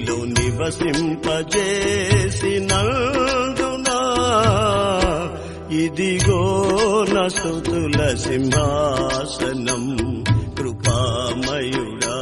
నీలో నివసింపజేసినందునా ఇదిగో నస్తుతుల సింహాసనం కృపామయుడా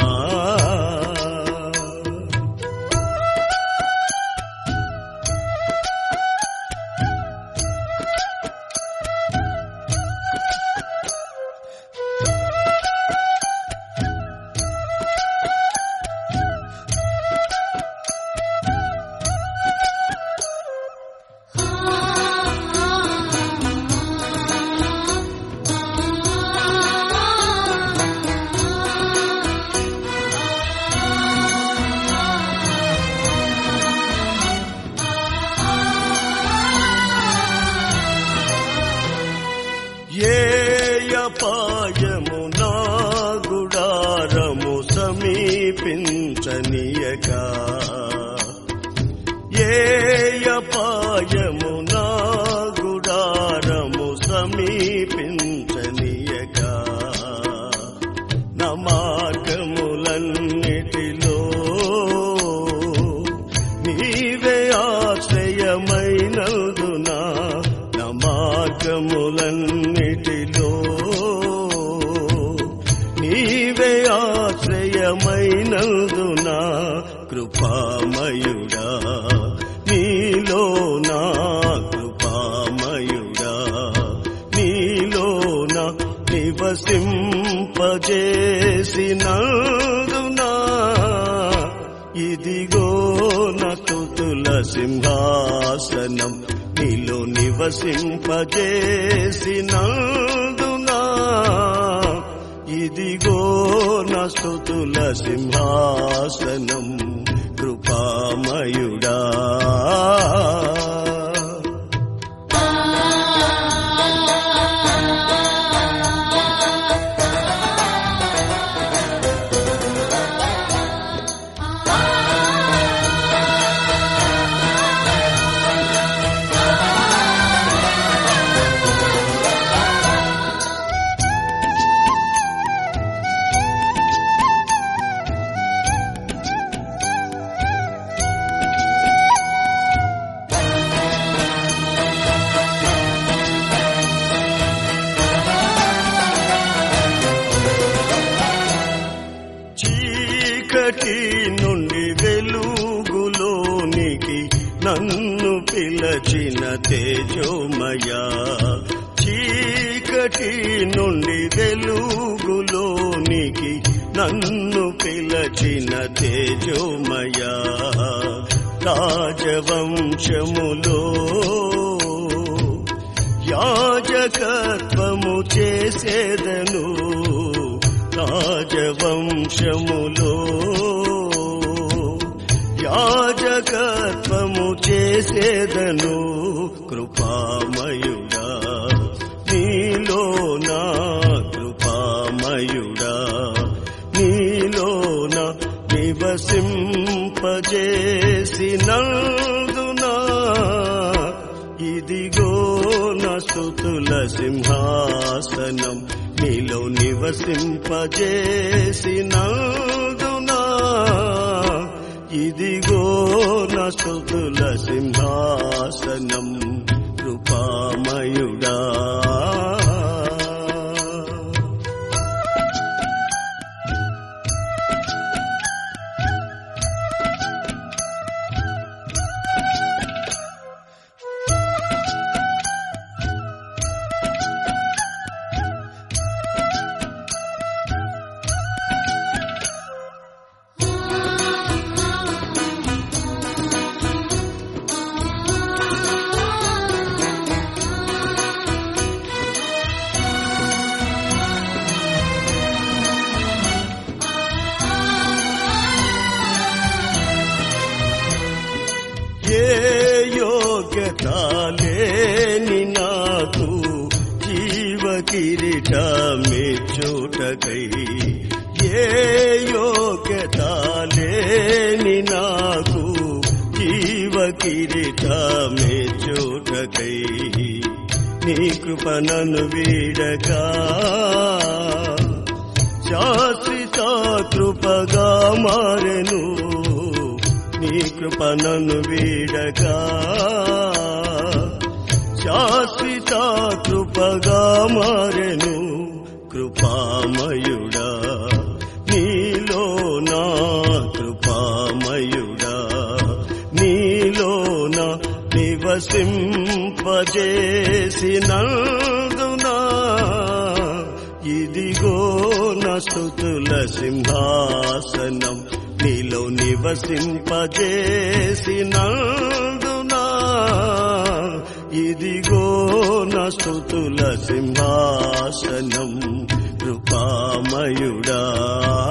ఏ అపాయము నా గుడారము సమీపించనీయక ఏ అపాయము నా గుడారము సమీపించనీయక నా మార్గములన్నిటిలో నీవే ఆశ్రయమైనందునా నా మార్గములన్నిటిలో నీవే ఆశ్రయమైనందునా కృపామయుడా నీలో నా కృపామయుడా నీలో నా నివసింపజేసినందునా ఇదిగో నతుతుల సింహాసనం నీలో నివసింపజేసినందునా ఇదిగో నస్తుతుల సింహాసనం కృపామయుడా చీకటి నుండి వెలుగులోనికి నన్ను పిలచిన తేజోమయ చీకటి నుండి వెలుగులోనికి నన్ను పిలచిన తేజోమయ రాజవంశములో యాజకత్వము చేసేదను రాజవంశములో యాజకత్వము చేసేదను కృపామయుడా నీలో నా కృపామయుడా నీలో నా నివసింపజేసినందునా ఇదిగో నస్తుతుల సింహాసనం నీలో నివసింపజేసినందునా ఇదిగో నస్తుతుల సింహాసనం కృపామయుడా ఏ యోగ్యత లేని నాకు జీవ కిరీటమే చోటకై ఏ యోగ్యత లేని నాకు జీవ కిరీటమే చోటకై నీ కృపణను వీడగా శాశ్వత కృపగా మారెను నీ కృపణను వీడగా శాశ్వత కృపగా మారెను కృపామయుడా నీలో నా కృపామయుడా నీలో నా నివసింపజేసినందునా ఇదిగో నా స్తుతుల సింహాసనం నీలో నివసింపజేసినందునా ఇదిగో నా స్తుతుల సింహాసనం కృపామయుడా